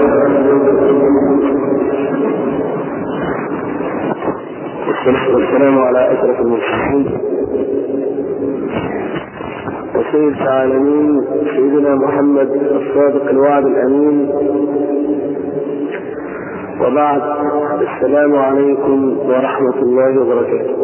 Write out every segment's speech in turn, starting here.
والصلاة والسلام على أشرف المرسلين وسيد العالمين سيدنا محمد الصادق الوعد الأمين وبعد السلام عليكم ورحمة الله وبركاته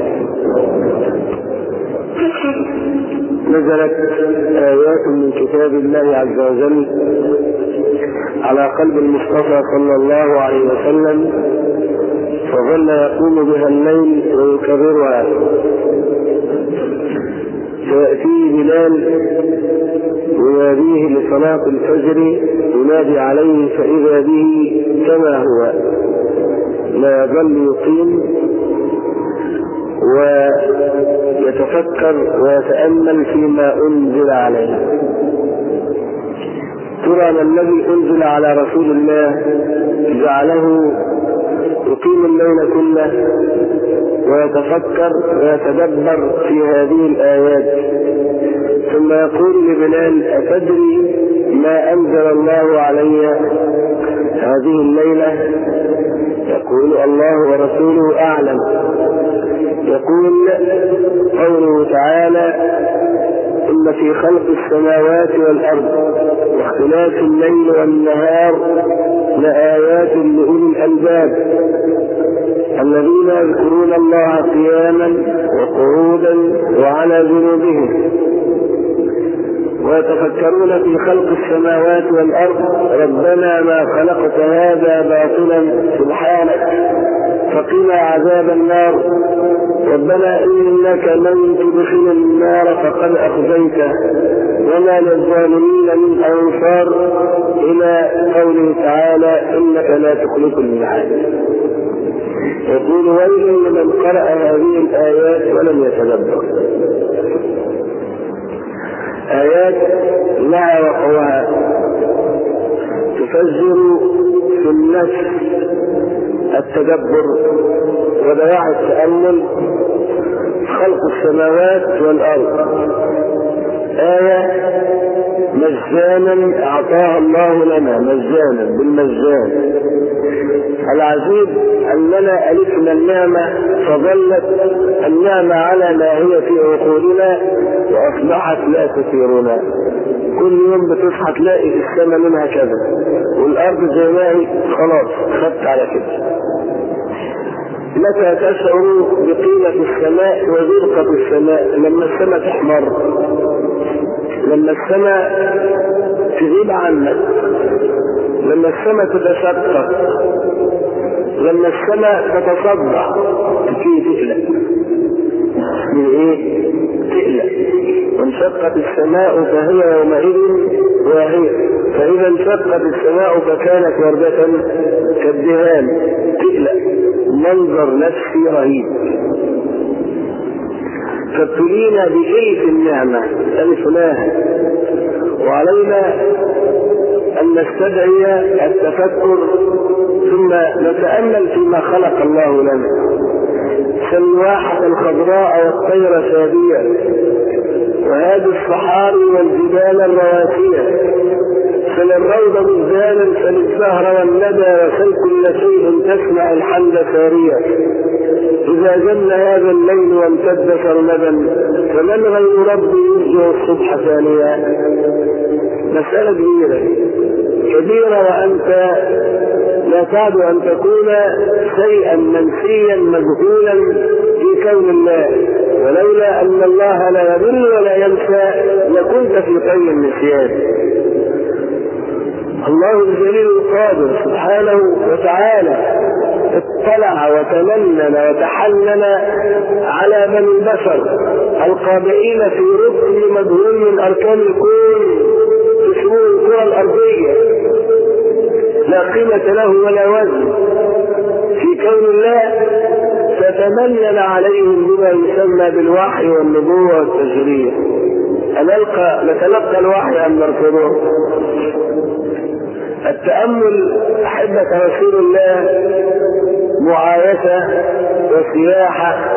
نزلت آيات من كتاب الله عز وجل على قلب المصطفى صلى الله عليه وسلم فظل يقوم بها الليل ويكررها فيأتيه بلال يناديه لصلاة الفجر ينادي عليه فإذا به كما هو لا يظل يقيم ويتفكر ويتأمل فيما أنزل عليه ترى ما الذي أنزل على رسول الله جعله يقيم الليل كله ويتفكر ويتدبر في هذه الآيات ثم يقول لبلال أتدري ما أنزل الله علي هذه الليلة يقول الله ورسوله أعلم يقول قوله تعالى إن في خلق السماوات والأرض واختلاف الليل والنهار لآيات لأولي الألباب الذين يذكرون الله قياما وقعودا وعلى جنوبهم ويتفكرون في خلق السماوات والأرض ربنا ما خلقت هذا باطلا سبحانك فقنا عذاب النار ربنا إنك من تدخل النار فقد أخزيته وما للظالمين من أنصار إلى قوله تعالى إنك لا تخلق الميعاد يقول ويل لمن قرأ هذه الآيات ولم يتدبر آيات لها وقوها تفجر في النفس التدبر ودواعي التأمل خلق السماوات والأرض آية مجانا أعطاها الله لنا مجانا بالمجان العجيب أننا ألفنا النعمة فظلت النعمة على ما هي في عقولنا وأصبحت لا تثيرنا كل يوم بتصحى تلاقي في السماء منها كذا والأرض زي ما هي خلاص خدت على كده متى تشعر بقيمة السماء وزرقة السماء لما السماء تحمر لما السماء تغيب عنك لما السماء تتشقق لما السماء تتصدع تبتدي تقلق من ايه؟ تقلق وانشقت السماء فهي يومئذ واهية فإذا انشقت السماء فكانت وردة كالدهان تقلق منظر نفسي رهيب فابتلينا بألف النعمة ألفناها وعلينا أن نستدعي التفكر ثم نتأمل فيما خلق الله لنا فالواحة الخضراء والطير شادية وهذه الصحاري والجبال الرواسية فللروض مزدانا فللسهر والندى وسل كل شيء تسمع الحمد سارية إذا جن هذا الليل وامتد سرمدا فمن غير ربي يرجع الصبح ثانيا مسألة كبيرة كبيرة وأنت لا تعد أن تكون شيئا منسيا مجهولا في كون الله ولولا أن الله لا يضل ولا ينسى لكنت في قيد النسيان الله الجليل القادر سبحانه وتعالى اطلع وتمنن وتحنن على بني البشر القابعين في ركن مجهول من اركان الكون في شؤون الكره الارضيه لا قيمه له ولا وزن في كون الله فتمنن عليهم بما يسمى بالوحي والنبوه والتشريع أنلقى نتلقى الوحي أم نرفضه؟ التأمل أحبة رسول الله معايشة وسياحة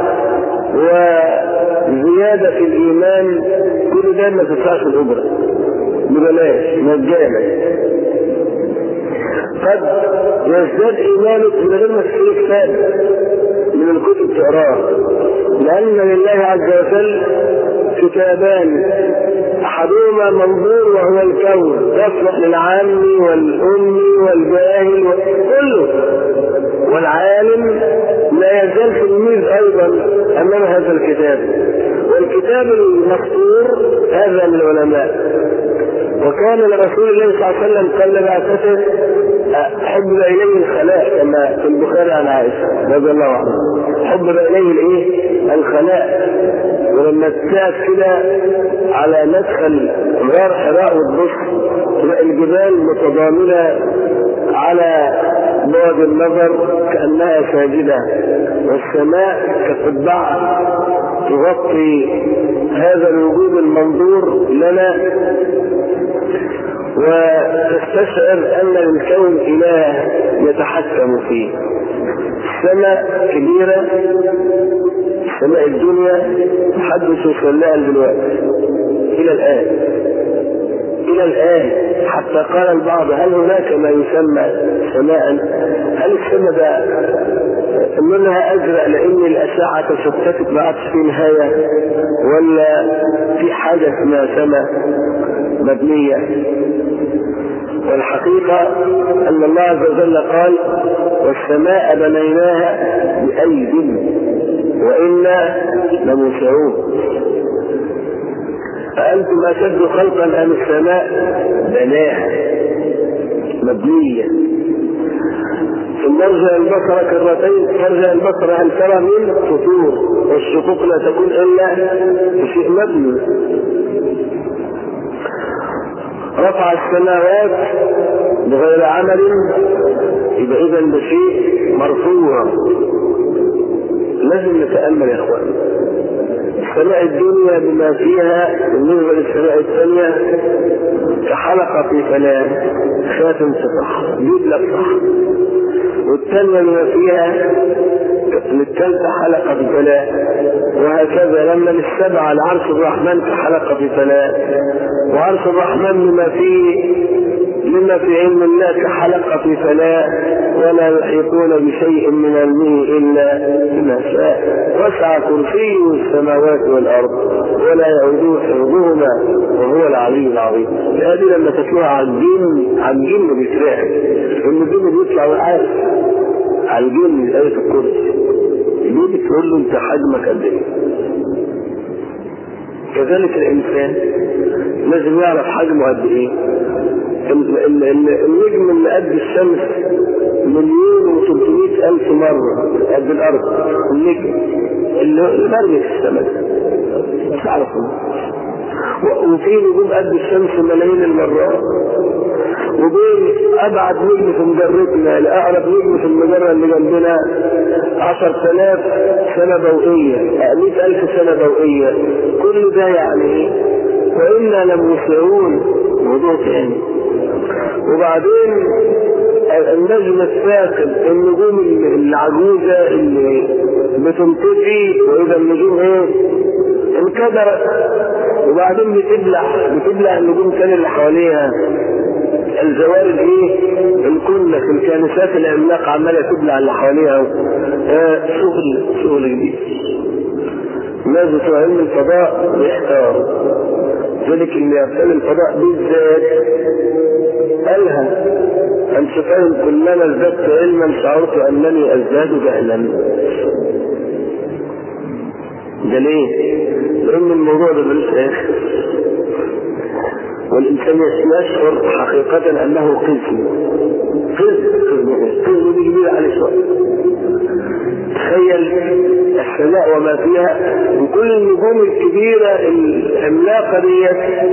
وزيادة في الإيمان كل ده ما تدفعش الأجرة ببلاش مجانا قد يزداد ايمانك من غير ما تشتري كتاب من الكتب تقراه لان لله عز وجل كتابان احدهما منظور وهو الكون يصلح للعام والامي والجاهل كله والعالم لا يزال تلميذ ايضا امام هذا الكتاب والكتاب المسطور هذا من العلماء وكان لرسول الله صلى الله عليه وسلم قال بعثته حب اليه الخلاء كما في البخاري عن عائشه رضي الله عنها حب اليه الايه؟ الخلاء ولما تساعد كده على مدخل غار حراء وتبص تلاقي الجبال متضامنه على بعد النظر كانها ساجده والسماء كقبعه تغطي هذا الوجود المنظور لنا وتستشعر ان للكون اله يتحكم فيه السماء كبيرة سماء الدنيا حدث وصلها دلوقتي إلى الآن إلى الآن حتى قال البعض هل هناك ما يسمى سماء؟ هل السماء ده لونها أزرق لأن الأشعة تشتتت ما عادش في نهاية ولا في حاجة اسمها سماء مبنية والحقيقة أن الله عز وجل قال والسماء بنيناها بأيد وإنا لموسعون أأنتم أشد خلقا أم السماء بناها مبنية ثم ارجع البصر كرتين ترجع البصر هل ترى من فطور والشقوق لا تكون إلا بشيء مبني رفع السماوات بغير عمل يبقى اذا ده شيء مرفوع لازم نتامل يا اخوان السماء الدنيا بما فيها بالنسبه للسماء الثانيه كحلقه في فلان خاتم صح جيب لك صح والثانيه بما فيها للثالثه حلقه في فلان وهكذا لما للسبعه لعرش الرحمن كحلقه في فلان وعرش الرحمن لما فيه لما في علم الله كحلقة في فلاة ولا يحيطون بشيء من علمه إلا بما شاء وسع كرسيه السماوات والأرض ولا يعودون حفظهما وهو العلي العظيم هذه لما تتلوها على الجن على الجن بيترعب إن الجن بيطلع وعارف على الجن آية الكرسي ليه بتقول له أنت حجمك قد إيه؟ كذلك الإنسان لازم يعرف حجمه قد إيه النجم اللي قد الشمس مليون و300 ألف مرة قد الأرض النجم اللي مرمي في السماء تعرفوا وفي نجوم قد الشمس ملايين المرات وبين ابعد نجم في مجرتنا لاقرب نجم في المجره اللي جنبنا 10000 سنه ضوئيه 100000 سنه ضوئيه كل ده يعني ايه؟ وانا لموسعون موضوع تاني وبعدين النجم الثاقب النجوم العجوزة اللي بتنطفي وإذا النجوم إيه؟ انكدرت وبعدين بتبلع بتبلع النجوم تاني اللي حواليها الزوارد ايه؟ الكنة في الكنيسات العملاقة عمالة تبلع اللي حواليها آه شغل شغل جديد الناس بتوع علم الفضاء بيحتاروا ذلك اللي يرسل الفضاء بالذات قالها أنت فاهم كلما ازددت علما شعرت أنني أزداد جهلا ده ليه؟ لأن الموضوع ده ملوش آخر والإنسان يشعر حقيقة أنه قسم قسم قسم دي كبيرة عليه شوية تخيل السماء وما فيها وكل النجوم الكبيرة العملاقة ديت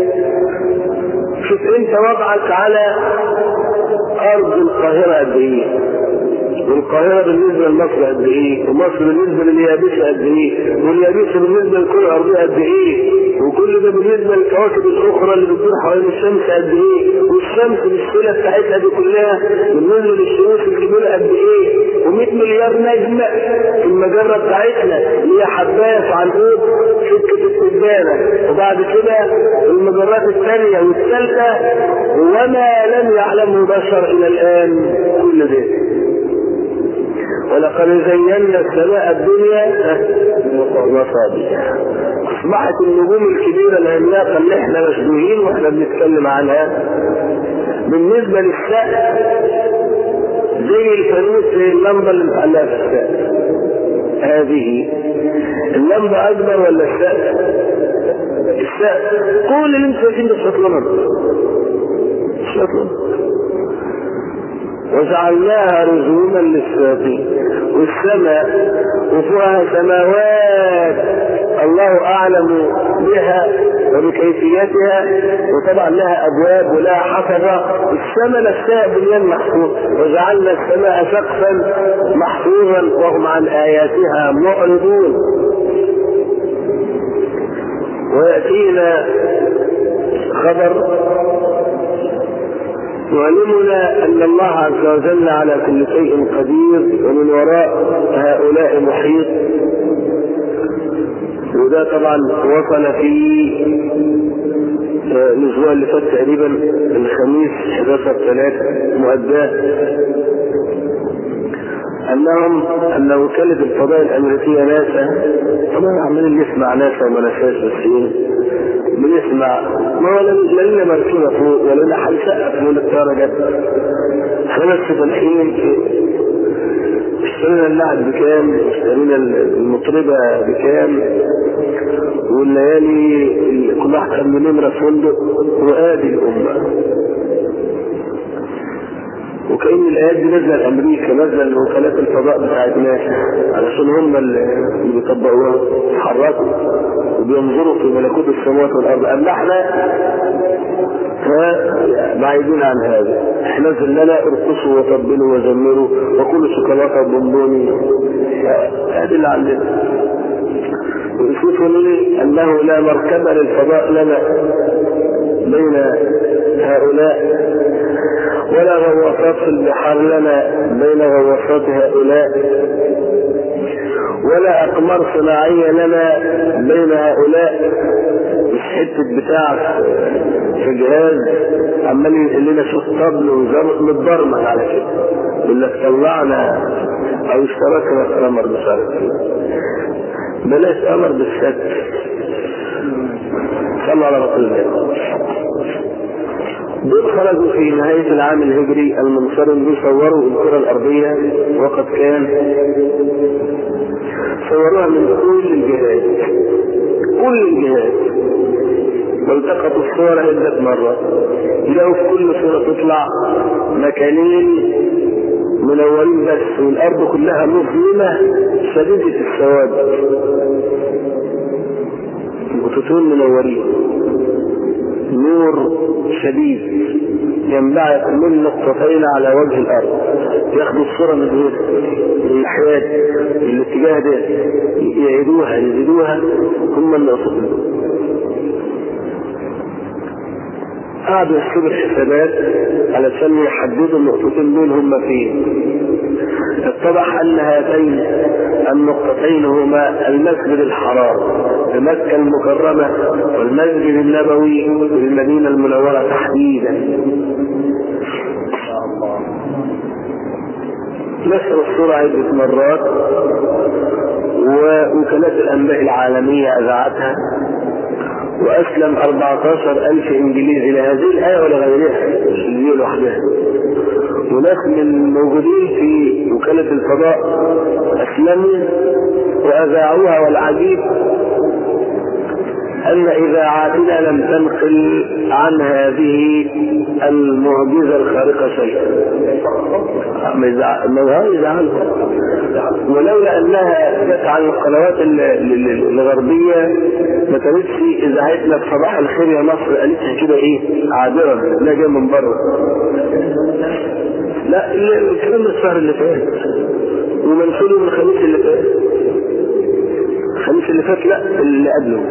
شوف انت وضعك على ارض القاهرة قد ايه والقاهرة بالنسبة لمصر قد ايه ومصر بالنسبة لليابسة قد ايه واليابسة بالنسبة للكرة الأرضية قد ايه وكل ده بالنسبة للكواكب الأخرى اللي بتدور حوالين الشمس قد ايه والشمس بالسلة بتاعتها دي كلها بالنسبة للشموس الكبيرة قد ايه و100 مليار نجمة في المجرة بتاعتنا اللي هي حباس عنقود سكة التبانة وبعد كده المجرات الثانية والثالثة وما لم يعلمه بشر إلى الآن كل ده ولقد زينا السماء الدنيا مصابيح اصبحت النجوم الكبيره العملاقه اللي احنا مشبوهين واحنا بنتكلم عنها بالنسبه للسقف زي الفانوس زي اللمبه اللي متعلقه في السقف هذه اللمبه اكبر ولا السقف؟ السقف كل اللي انتوا شايفين ده شطلمه شطلمه وجعلناها رجوما للشياطين والسماء وفوقها سماوات الله اعلم بها وبكيفيتها وطبعا لها ابواب ولها حفظه السماء نفسها بنيان محفوظ وجعلنا السماء سقفا محفوظا وهم عن اياتها معرضون وياتينا خبر يعلمنا ان الله عز وجل على كل شيء قدير ومن وراء هؤلاء محيط وده طبعا وصل في الاسبوع اللي فات تقريبا الخميس 11 3 مؤداه انهم ان وكاله الفضاء الامريكيه ناسا طبعا عمالين نسمع ناسا وما ناساش بس ايه بنسمع ما هو لا لنا مركبه فوق ولا لنا حد سقف من الدرجه خمس فالحين اشترينا اللعب بكام اشترينا المطربة بكام والليالي كل واحد كان بنمرة فندق وادي الأمة وكأن الآيات دي نازلة لأمريكا نازلة لوكالات الفضاء بتاعت ناسا علشان هم اللي بيطبقوها يتحركوا وبينظروا في ملكوت السماوات والأرض أما احنا بعيدين عن هذا احنا زلنا ارقصوا وطبلوا وزمروا وكلوا شوكولاته وبونبوني هذه اللي عندنا ويشوفوا لي انه لا مركبه للفضاء لنا بين هؤلاء ولا غواصات في البحار لنا بين غواصات هؤلاء ولا اقمار صناعيه لنا بين هؤلاء مش حته بتاع في جهاز عمال ينقل لنا شوط طبل وزمط متبرمج على كده يقول لك طلعنا او اشتركنا في قمر مش عارف بلاش قمر بالست صلى على رسول الله دول خرجوا في نهاية العام الهجري المنصرم بيصوروا الكرة الأرضية وقد كان صوروها من كل الجهات كل الجهات والتقطوا الصورة عدة مرات يلاقوا في كل صورة تطلع مكانين منورين بس والأرض كلها مظلمة شديدة السواد خطوتين منورين نور شديد ينبعث من نقطتين على وجه الارض ياخدوا الصوره من هنا الحياد الاتجاه ده يعيدوها يزيدوها هم النقطتين قعدوا يحسبوا الحسابات علشان يحددوا النقطتين دول هم فين اتضح ان هاتين النقطتين هما المسجد الحرام بمكة المكرمة والمسجد النبوي بالمدينة المنورة تحديدا نشر الصورة عدة مرات ووكالات الأنباء العالمية أذاعتها وأسلم 14 ألف إنجليزي لهذه الآية ولا غيرها مش دي لوحدها وناس من الموجودين في وكالة الفضاء أسلموا وأذاعوها والعجيب أن إذاعاتنا لم تنقل عن هذه المعجزة الخارقة شيئا. ما يزعلهم ولولا أنها جت عن القنوات الغربية ما كانتش إذاعتنا في صباح الخير يا مصر قالتها كده إيه عابرا لا جاي من بره. لا الكلام ده الشهر اللي فات ومنشوره من الخميس اللي فات الخميس اللي فات لا اللي قبله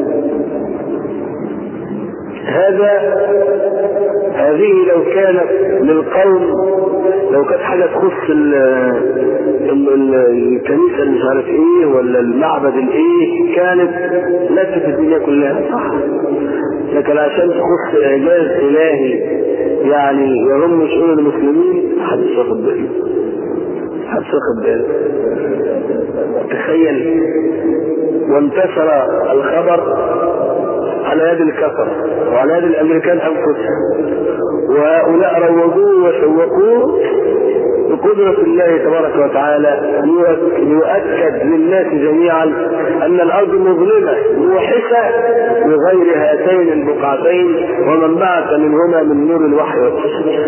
هذا هذه لو كانت للقوم لو كانت حاجه تخص ال ال ال الكنيسه اللي مش عارف ايه ولا المعبد الايه كانت لفت الدنيا كلها صح لكن عشان تخص اعجاز الهي يعني يهم شؤون المسلمين محدش واخد باله محدش واخد باله تخيل وانتشر الخبر على يد الكفر وعلى يد الامريكان انفسهم وهؤلاء روجوه وشوقوه بقدرة الله تبارك وتعالى ليؤكد للناس جميعا أن الأرض مظلمة موحشة بغير هاتين البقعتين ومن بعث منهما من نور الوحي والتشريع.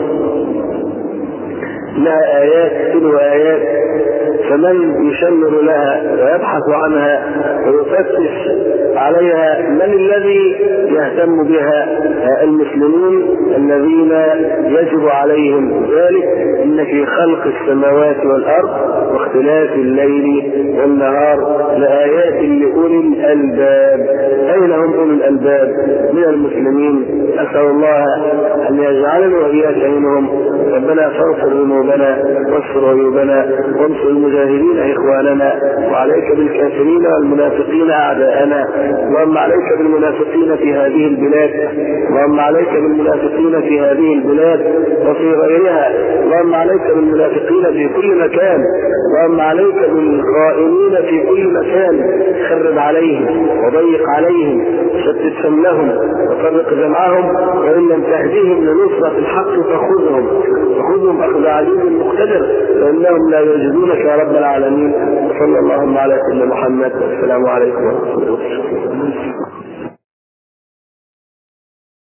لها آيات تلو آيات فمن يشمر لها ويبحث عنها ويفتش عليها من الذي يهتم بها المسلمون الذين يجب عليهم ذلك ان في خلق السماوات والارض واختلاف الليل والنهار لايات لاولي الالباب اين هم اولي الالباب من المسلمين اسال الله ان يجعلنا واياك منهم ربنا فاغفر ذنوبنا واستر عيوبنا وانصر المجاهدين اخواننا وعليك بالكافرين والمنافقين اعداءنا اللهم عليك بالمنافقين في هذه البلاد اللهم عليك بالمنافقين في هذه البلاد وفي غيرها اللهم عليك بالمنافقين في كل مكان اللهم عليك بالخائنين في كل مكان خرب عليهم وضيق عليهم شتت شملهم وفرق جمعهم وان لم تهديهم لنصرة الحق فخذهم فخذهم اخذ عزيز مقتدر فانهم لا يجدونك يا رب العالمين وصلى اللهم على سيدنا محمد والسلام عليكم ورحمه الله